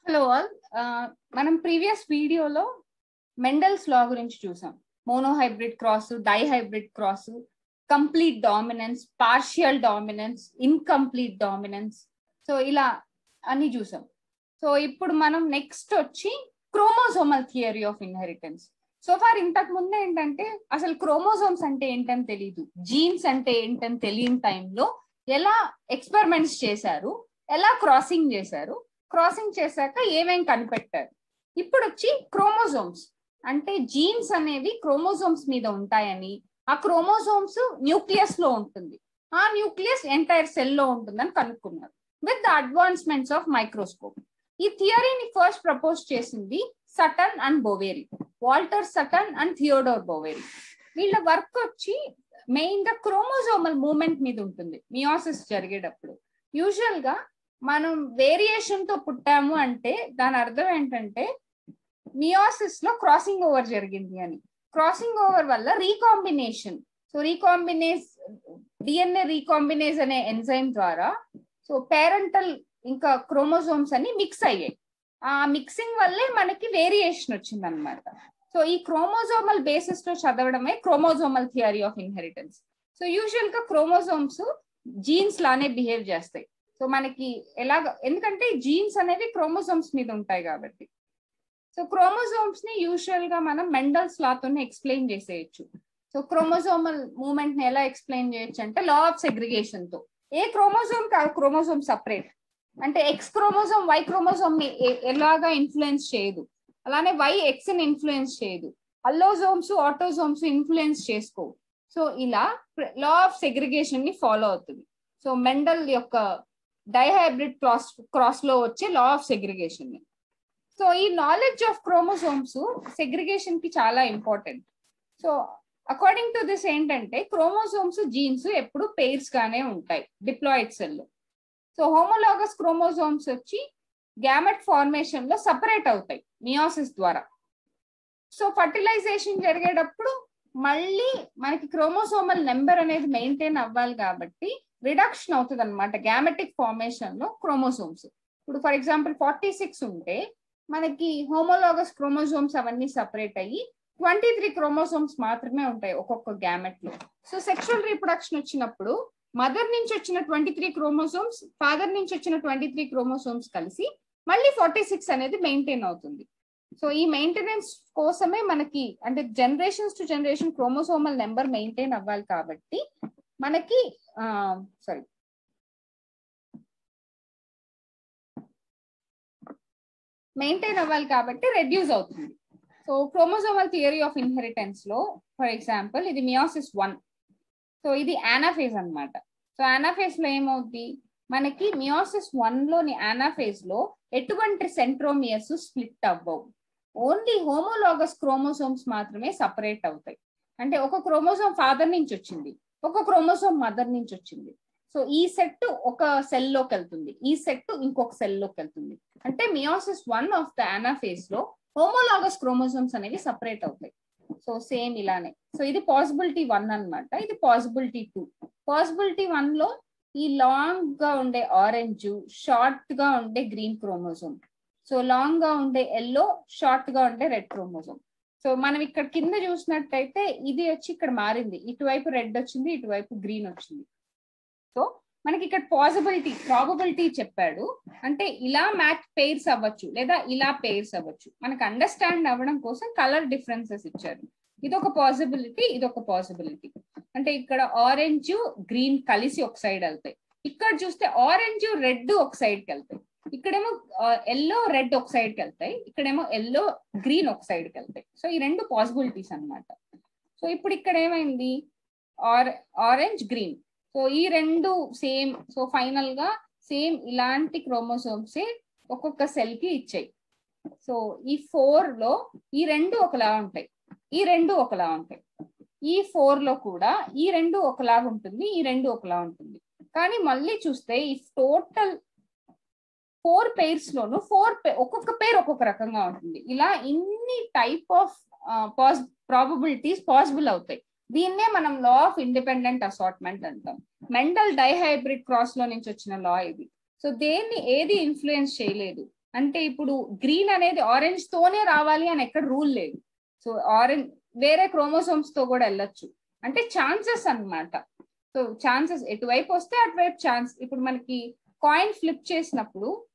hello all మనం previous వీడియోలో Mendel's law గురించి చూసాం monohybrid cross dihybrid cross complete dominance partial dominance incomplete dominance so ఇలా అన్ని చూసాం సో ఇప్పుడు మనం నెక్స్ట్ వచ్చి chromosomal theory of inheritance so far ఇంతకు ముందు ఏంటంటే అసలు క్రోమోజోమ్స్ అంటే ఏంటని తెలియదు జీన్స్ అంటే ఏంటని తెలియని టైంలో ఎలా ఎక్స్పెరిమెంట్స్ చేశారు ఎలా క్రాసింగ్ చేశారు క్రాసింగ్ చేశాక ఏమేం కనిపెట్టారు ఇప్పుడు వచ్చి క్రోమోజోమ్స్ అంటే జీన్స్ అనేవి క్రోమోజోమ్స్ మీద ఉంటాయని ఆ క్రోమోజోమ్స్ న్యూక్లియస్ లో ఉంటుంది ఆ న్యూక్లియస్ ఎంటైర్ సెల్ లో ఉంటుందని కనుక్కున్నారు with the advancements of microscope ఈ థియరీని ఫస్ట్ ప్రపోజ్ చేసింది Sutton and Boveri Walter Sutton and Theodore Boveri వీళ్ళ వర్క్ వచ్చి మెయిన్ గా క్రోమోజోమల్ మూమెంట్ మీద ఉంటుంది మియోసిస్ జరిగేటప్పుడు యూజువల్ గా మనం వేరియేషన్ తో పుట్టాము అంటే దాని అర్థం ఏంటంటే మియోసిస్ లో క్రాసింగ్ ఓవర్ జరిగింది అని క్రాసింగ్ ఓవర్ వల్ల recombination so recombinase DNA recombinase అనే ఎంజైమ్ ద్వారా సో పేరెంటల్ ఇంకా క్రోమోజోమ్స్ అని మిక్స్ అయ్యాయి ఆ మిక్సింగ్ వల్లే మనకి వేరియేషన్ వచ్చింది అనమాట సో ఈ క్రోమోజోమల్ బేసిస్ లో చదవడమే chromosomal theory of inheritance so usual గా క్రోమోజోమ్స్ జీన్స్ లానే బిహేవ్ చేస్తాయి సో మనకి ఎలాగ ఎందుకంటే జీన్స్ అనేవి క్రోమోజోమ్స్ మీద ఉంటాయి కాబట్టి సో క్రోమోజోమ్స్ ని యూజువల్ గా మనం మెండల్స్ లాతోనే ఎక్స్ప్లెయిన్ చేసేయచ్చు సో క్రోమోజోమల్ మూమెంట్ ని ఎలా ఎక్స్ప్లెయిన్ చేయొచ్చు అంటే లా ఆఫ్ సెగ్రిగేషన్ తో ఏ క్రోమోజోమ్ కాదు క్రోమోజోమ్ సపరేట్ అంటే ఎక్స్ క్రోమోజోమ్ వై క్రోమోజోమ్ ని ఎలాగా ఇన్ఫ్లుయెన్స్ చేయదు అలానే వై ఎక్స్ ని ఇన్ఫ్లుయెన్స్ చేయదు అల్లోజోమ్స్ ఆటోజోమ్స్ ఇన్ఫ్లుయెన్స్ చేసుకోవు సో ఇలా లా ఆఫ్ సెగ్రిగేషన్ ని ఫాలో అవుతుంది సో మెండల్ యొక్క డైహైబ్రిడ్ క్రాస్ క్రాస్ లో వచ్చే లా ఆఫ్ సెగ్రిగేషన్ ని సో ఈ నాలెడ్జ్ ఆఫ్ క్రోమోసోమ్స్ సెగ్రిగేషన్ కి చాలా important so according to this ఏంటంటే క్రోమోసోమ్స్ జీన్స్ ఎప్పుడు పెయిర్స్ గానే ఉంటాయి డిప్లాయిడ్ సెల్ లో సో హోమోలాగస్ క్రోమోజోమ్స్ వచ్చి గ్యామెట్ ఫార్మేషన్ లో సపరేట్ అవుతాయి మియోసిస్ ద్వారా సో ఫర్టిలైజేషన్ జరిగేటప్పుడు మళ్ళీ మనకి క్రోమోసోమల్ నెంబర్ అనేది మెయింటైన్ అవ్వాలి కాబట్టి రిడక్షన్ అవుతుంది అనమాట గ్యామెటిక్ ఫార్మేషన్ లో క్రోమోసోమ్స్ ఇప్పుడు ఫర్ ఎగ్జాంపుల్ ఫార్టీ సిక్స్ ఉంటే మనకి హోమోలాగస్ క్రోమోజోమ్స్ అవన్నీ సపరేట్ అయ్యి ట్వంటీ త్రీ క్రోమోసోమ్స్ మాత్రమే ఉంటాయి ఒక్కొక్క గ్యామెట్ లో సో సెక్షువల్ రీప్రొడక్షన్ వచ్చినప్పుడు మదర్ నుంచి వచ్చిన ట్వంటీ త్రీ క్రోమోసోమ్స్ ఫాదర్ నుంచి వచ్చిన ట్వంటీ త్రీ క్రోమోసోమ్స్ కలిసి మళ్ళీ ఫార్టీ సిక్స్ అనేది మెయింటైన్ అవుతుంది సో ఈ మెయింటెనెన్స్ కోసమే మనకి అంటే generations to generation chromosomal number maintain అవ్వాలి కాబట్టి మనకి సారీ మెయింటైన్ అవ్వాలి కాబట్టి రెడ్యూస్ అవుతుంది so chromosomal theory of inheritance లో ఫర్ ఎగ్జాంపుల్ ఇది మియాసిస్ వన్ సో ఇది ఆనాఫేజ్ అనమాట సో ఆనాఫేజ్ లో ఏమవుద్ది మనకి మియోసిస్ వన్ లోని ఆనాఫేజ్ లో ఎటువంటి సెంట్రోమియర్స్ స్ప్లిట్ అవ్వవు ఓన్లీ హోమోలాగస్ క్రోమోసోమ్స్ మాత్రమే సపరేట్ అవుతాయి అంటే ఒక క్రోమోసోమ్ ఫాదర్ నుంచి వచ్చింది ఒక క్రోమోసోమ్ మదర్ నుంచి వచ్చింది సో ఈ సెట్ ఒక సెల్ లోకి వెళ్తుంది ఈ సెట్ ఇంకొక సెల్ లోకి వెళ్తుంది అంటే meiosis one of the anaphase లో హోమోలాగస్ క్రోమోసోమ్స్ అనేవి సపరేట్ అవుతాయి సో సేమ్ ఇలానే సో ఇది పాసిబిలిటీ వన్ అనమాట ఇది పాసిబిలిటీ టూ పాసిబిలిటీ వన్ లో ఈ లాంగ్ గా ఉండే ఆరెంజ్ షార్ట్ గా ఉండే గ్రీన్ క్రోమోజోమ్ సో లాంగ్ గా ఉండే ఎల్లో షార్ట్ గా ఉండే రెడ్ క్రోమోజోమ్ సో మనం ఇక్కడ కింద చూసినట్టయితే ఇది వచ్చి ఇక్కడ మారింది ఇటువైపు రెడ్ వచ్చింది ఇటువైపు గ్రీన్ వచ్చింది సో మనకి ఇక్కడ పాసిబిలిటీ ప్రాబబిలిటీ చెప్పాడు అంటే ఇలా మ్యాచ్ పెయిర్స్ అవ్వచ్చు లేదా ఇలా పెయిర్స్ అవ్వచ్చు మనకు అండర్స్టాండ్ అవ్వడం కోసం కలర్ డిఫరెన్సెస్ ఇచ్చారు ఇది ఒక పాసిబిలిటీ ఇది ఒక పాసిబిలిటీ అంటే ఇక్కడ ఆరెంజ్ గ్రీన్ కలిసి ఒక సైడ్ వెళ్తాయి ఇక్కడ చూస్తే ఆరెంజ్ రెడ్ ఒక సైడ్ కి వెళ్తాయి ఇక్కడేమో ఎల్లో రెడ్ ఒక సైడ్ కి వెళ్తాయి ఇక్కడేమో ఎల్లో గ్రీన్ ఒక సైడ్ కి వెళ్తాయి సో ఈ రెండు పాసిబిలిటీస్ అనమాట సో ఇప్పుడు ఇక్కడ ఏమైంది ఆర్ ఆరెంజ్ గ్రీన్ సో ఈ రెండు సేమ్ సో ఫైనల్ గా సేమ్ ఇలాంటి క్రోమోసోమ్సే ఒక్కొక్క సెల్ కి ఇచ్చాయి సో ఈ ఫోర్ లో ఈ రెండు ఒకలా ఉంటాయి ఈ రెండు ఒకలా ఉంటాయి ఈ ఫోర్ లో కూడా ఈ రెండు ఒకలాగా ఉంటుంది ఈ రెండు ఒకలా ఉంటుంది కానీ మళ్ళీ చూస్తే ఈ టోటల్ ఫోర్ పెయిర్స్ లోను ఫోర్ ఒక్కొక్క పేర్ ఒక్కొక్క రకంగా ఉంటుంది ఇలా ఇన్ని టైప్ ఆఫ్ ప్రాబబిలిటీస్ పాసిబుల్ అవుతాయి దీన్నే మనం లా ఆఫ్ ఇండిపెండెంట్ అసార్ట్మెంట్ అంటాం మెంటల్ డైహైబ్రిడ్ క్రాస్ లో నుంచి వచ్చిన లా ఇది సో దేన్ని ఏది ఇన్ఫ్లుయెన్స్ చేయలేదు అంటే ఇప్పుడు గ్రీన్ అనేది ఆరెంజ్ తోనే రావాలి అని ఎక్కడ రూల్ లేదు సో ఆరెంజ్ వేరే క్రోమోసోమ్స్ తో కూడా వెళ్ళొచ్చు అంటే ఛాన్సెస్ అన్నమాట సో ఛాన్సెస్ ఎటువైపు వస్తే అటువైపు ఛాన్స్ ఇప్పుడు మనకి కాయిన్ ఫ్లిప్ చేసినప్పుడు